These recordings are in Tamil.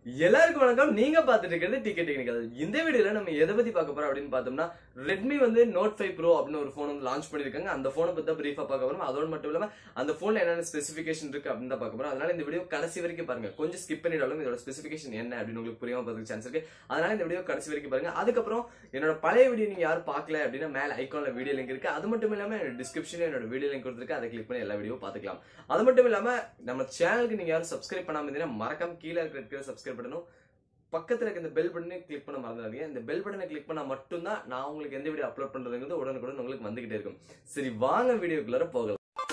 எல்லாருக்கும் வணக்கம் நீங்க பார்த்துட்டு இருக்கிறது டிக்கெட் டெக்னிக்கல் இந்த வீடியோல நம்ம எதை பத்தி பார்க்க போறோம் அப்படின்னு பார்த்தோம்னா ரெட்மி வந்து நோட் ஃபைவ் ப்ரோ அப்படின்னு ஒரு ஃபோன் வந்து லான்ச் பண்ணிருக்காங்க அந்த ஃபோனை பத்தி தான் பிரீஃபா பார்க்க போறோம் அதோட மட்டும் இல்லாம அந்த போன்ல என்னென்ன ஸ்பெசிஃபிகேஷன் இருக்கு அப்படின்னு தான் பார்க்க போறோம் அதனால இந்த வீடியோ கடைசி வரைக்கும் பாருங்க கொஞ்சம் ஸ்கிப் பண்ணிடாலும் இதோட ஸ்பெசிஃபிகேஷன் என்ன அப்படின்னு உங்களுக்கு புரியாம பார்த்துக்க சான்ஸ் இருக்கு அதனால இந்த வீடியோ கடைசி வரைக்கும் பாருங்க அதுக்கப்புறம் என்னோட பழைய வீடியோ நீங்க யாரும் பார்க்கல அப்படின்னா மேல ஐகான்ல வீடியோ லிங்க் இருக்கு அது மட்டும் இல்லாம என்னோட டிஸ்கிரிப்ஷன்ல என்னோட வீடியோ லிங்க் கொடுத்துருக்கு அதை கிளிக் பண்ணி எல்லா வீடியோ பார்த்துக்கலாம் அது மட்டும் இல்லாம நம்ம சேனலுக்கு நீங்க யாரும் சப்ஸ்கிரைப் பண்ணாம இருந்தீங்கன்னா மறக்காம கீழே இருக்கிற சப்ஸ்கிரைப் பண்ணணும் பக்கத்துல இருக்க இந்த பெல் பட்டனை கிளிக் பண்ண மறந்துடாதீங்க இந்த பெல் பட்டனை கிளிக் பண்ணா மட்டும்தான் நான் உங்களுக்கு எந்த வீடியோ அப்லோட் பண்றதுங்கிறது உடனுக்குடன் உங்களுக்கு வந்துகிட்டே இருக்கும் சரி வாங்க வீடியோக்குள்ளார போகலாம்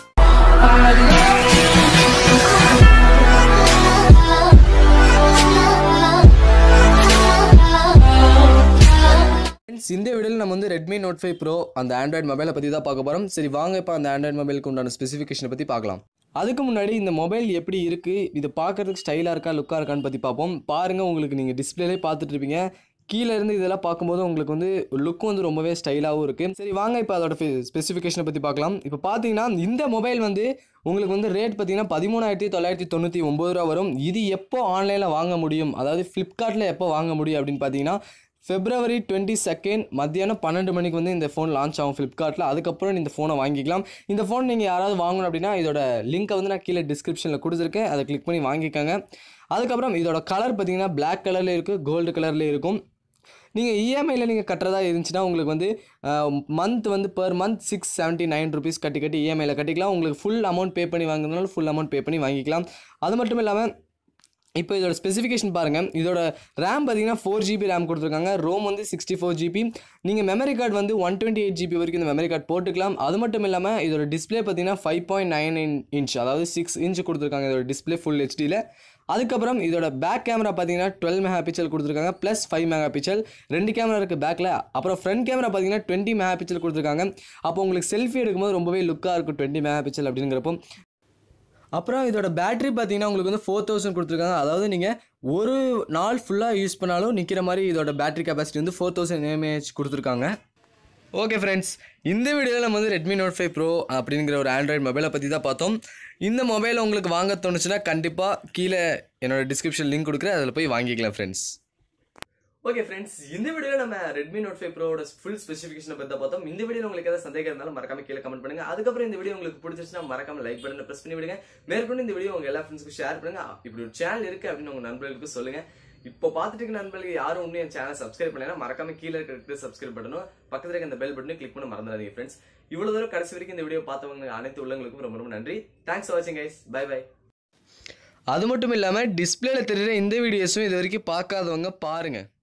Friends, இந்த வீடியோவில் நம்ம வந்து ரெட்மி நோட் ஃபைவ் ப்ரோ அந்த ஆண்ட்ராய்டு மொபைலை பற்றி தான் பார்க்க போகிறோம் சரி வாங்க இப்போ அந்த ஆண்ட்ராய்டு மொபைலுக்கு உண்டான ஸ்பெசிஃபிகேஷனை பற்றி பார்க்கலாம் அதுக்கு முன்னாடி இந்த மொபைல் எப்படி இருக்குது இது பார்க்கறதுக்கு ஸ்டைலாக இருக்கா லுக்காக இருக்கான்னு பற்றி பார்ப்போம் பாருங்கள் உங்களுக்கு நீங்கள் டிஸ்பிளேலே பார்த்துட்டு இருப்பீங்க கீழே இருந்து இதெல்லாம் பார்க்கும்போது உங்களுக்கு வந்து லுக்கும் வந்து ரொம்பவே ஸ்டைலாகவும் இருக்குது சரி வாங்க இப்போ அதோட ஸ்பெசிஃபிகேஷனை பற்றி பார்க்கலாம் இப்போ பார்த்தீங்கன்னா இந்த மொபைல் வந்து உங்களுக்கு வந்து ரேட் பார்த்தீங்கன்னா பதிமூணாயிரத்தி தொள்ளாயிரத்தி தொண்ணூற்றி ஒம்பது ரூபா வரும் இது எப்போ ஆன்லைனில் வாங்க முடியும் அதாவது ஃப்ளிப்கார்ட்டில் எப்போ வாங்க முடியும் அப்படின்னு பார்த்தீங்கன்னா ஃபெப்ரவரி டுவெண்ட்டி செகண்ட் மத்தியானம் பன்னெண்டு மணிக்கு வந்து இந்த ஃபோன் லான்ச் ஆகும் ஃப்ளிப்கார்ட்டில் அதுக்கப்புறம் இந்த ஃபோனை வாங்கிக்கலாம் இந்த ஃபோன் நீங்கள் யாராவது வாங்கணும் அப்படின்னா இதோட லிங்க்கை வந்து நான் கீழே டிஸ்கிரிப்ஷனில் கொடுத்துருக்கேன் அதை கிளிக் பண்ணி வாங்கிக்கோங்க அதுக்கப்புறம் இதோட கலர் பார்த்தீங்கன்னா Black கலரில் இருக்குது கோல்டு கலரில் இருக்கும் நீங்கள் இஎம்ஐயில் நீங்கள் கட்டுறதா இருந்துச்சுன்னா உங்களுக்கு வந்து மந்த் வந்து per month six seventy nine rupees கட்டி கட்டி இஎம்ஐயில் கட்டிக்கலாம் உங்களுக்கு ஃபுல் அமௌண்ட் பே பண்ணி வாங்குறதுனால ஃபுல் அமௌண்ட் பே பண்ணி வாங்கிக்கலாம் அது மட்டும் இல்லாமல் இப்போ இதோட ஸ்பெசிஃபிகேஷன் பாருங்கள் இதோட ரேம் பார்த்தீங்கன்னா ஃபோர் ஜிபி ரேம் கொடுத்துருக்காங்க ரோம் வந்து சிக்ஸ்டி ஃபோர் ஜிபி நீங்கள் மெமரி கார்டு வந்து ஒன் டுவெண்ட்டி எயிட் ஜிபி வரைக்கும் இந்த மெமரி கார்டு போட்டுக்கலாம் அது மட்டும் இல்லாமல் இதோட டிஸ்பிளே பார்த்தீங்கன்னா ஃபைவ் பாயிண்ட் நைன் இன்ச் அதாவது சிக்ஸ் இன்ச் கொடுத்துருக்காங்க இதோட டிஸ்பிளே ஃபுல் ஹெச்டியில் அதுக்கப்புறம் இதோட பேக் கேமரா பார்த்தீங்கன்னா டுவெல் மெகா பிக்சல் கொடுத்துருக்காங்க ப்ளஸ் ஃபைவ் மெகா பிக்சல் ரெண்டு கேமரா இருக்குது பேக்கில் அப்புறம் ஃப்ரண்ட் கேமரா பார்த்தீங்கன்னா டுவெண்ட்டி மெகா பிக்சல் கொடுத்துருக்காங்க அப்போ உங்களுக்கு செல்ஃபி எடுக்கும்போது ரொம்பவே லுக்காக இருக்கும் டுவெண்ட்டி மெகா பிக்சல் அப்படிங்கிறப்போ அப்புறம் இதோட பேட்டரி பார்த்தீங்கன்னா உங்களுக்கு வந்து ஃபோர் தௌசண்ட் கொடுத்துருக்காங்க அதாவது நீங்கள் ஒரு நாள் ஃபுல்லாக யூஸ் பண்ணாலும் நிற்கிற மாதிரி இதோட பேட்டரி கெப்பாசிட்டி வந்து ஃபோர் தௌசண்ட் எம்ஏஹெச் கொடுத்துருக்காங்க ஓகே ஃப்ரெண்ட்ஸ் இந்த வீடியோவில் நம்ம வந்து ரெட்மி நோட் ஃபைவ் ப்ரோ அப்படிங்கிற ஒரு ஆண்ட்ராய்டு மொபைலை பற்றி தான் பார்த்தோம் இந்த மொபைல் உங்களுக்கு வாங்க தோணுச்சுன்னா கண்டிப்பாக கீழே என்னோட டிஸ்கிரிப்ஷன் லிங்க் கொடுக்குறேன் அதில் போய் வாங்கிக்கலாம் ஃப்ரெண்ட்ஸ் ஓகே ஃப்ரெண்ட்ஸ் இந்த வீடியோல நம்ம ரெட்மி நோட் ஃபைவ் ப்ரோட ஃபுல் ஸ்பெசிஃபிகேஷன் பத்தி பார்த்தோம் இந்த வீடியோ உங்களுக்கு ஏதாவது சந்தேகம் இருந்தாலும் மறக்காம கீழே கமெண்ட் பண்ணுங்க அதுக்கப்புறம் இந்த வீடியோ உங்களுக்கு பிடிச்சிருச்சுன்னா மறக்காம லைக் பட்டனை பிரஸ் பண்ணி விடுங்க மேற்கொண்டு இந்த வீடியோ உங்க எல்லா ஃப்ரெண்ட்ஸ்க்கு ஷேர் பண்ணுங்க இப்படி ஒரு சேனல் இருக்கு அப்படின்னு உங்க நண்பர்களுக்கு சொல்லுங்க இப்போ பார்த்துட்டு இருக்க நண்பர்களுக்கு யாரும் இன்னும் என் சேனல் சப்ஸ்கிரைப் பண்ணலைன்னா மறக்காம கீழே இருக்கிற சப்ஸ்கிரைப் பண்ணணும் பக்கத்துல இருக்க அந்த பெல் பட்டனை கிளிக் பண்ண மறந்துடாதீங்க ஃப்ரெண்ட்ஸ் இவ்வளவு தூரம் கடைசி வரைக்கும் இந்த வீடியோ பார்த்தவங்க அனைத்து உள்ளவங்களுக்கும் ரொம்ப ரொம்ப நன்றி தேங்க்ஸ் ஃபார் வாட்சிங் கைஸ் பை பை அது மட்டும் இல்லாமல் டிஸ்பிளேல தெரியுற இந்த வீடியோஸும் இது வரைக்கும் பார்க்காதவங்க பாருங்கள்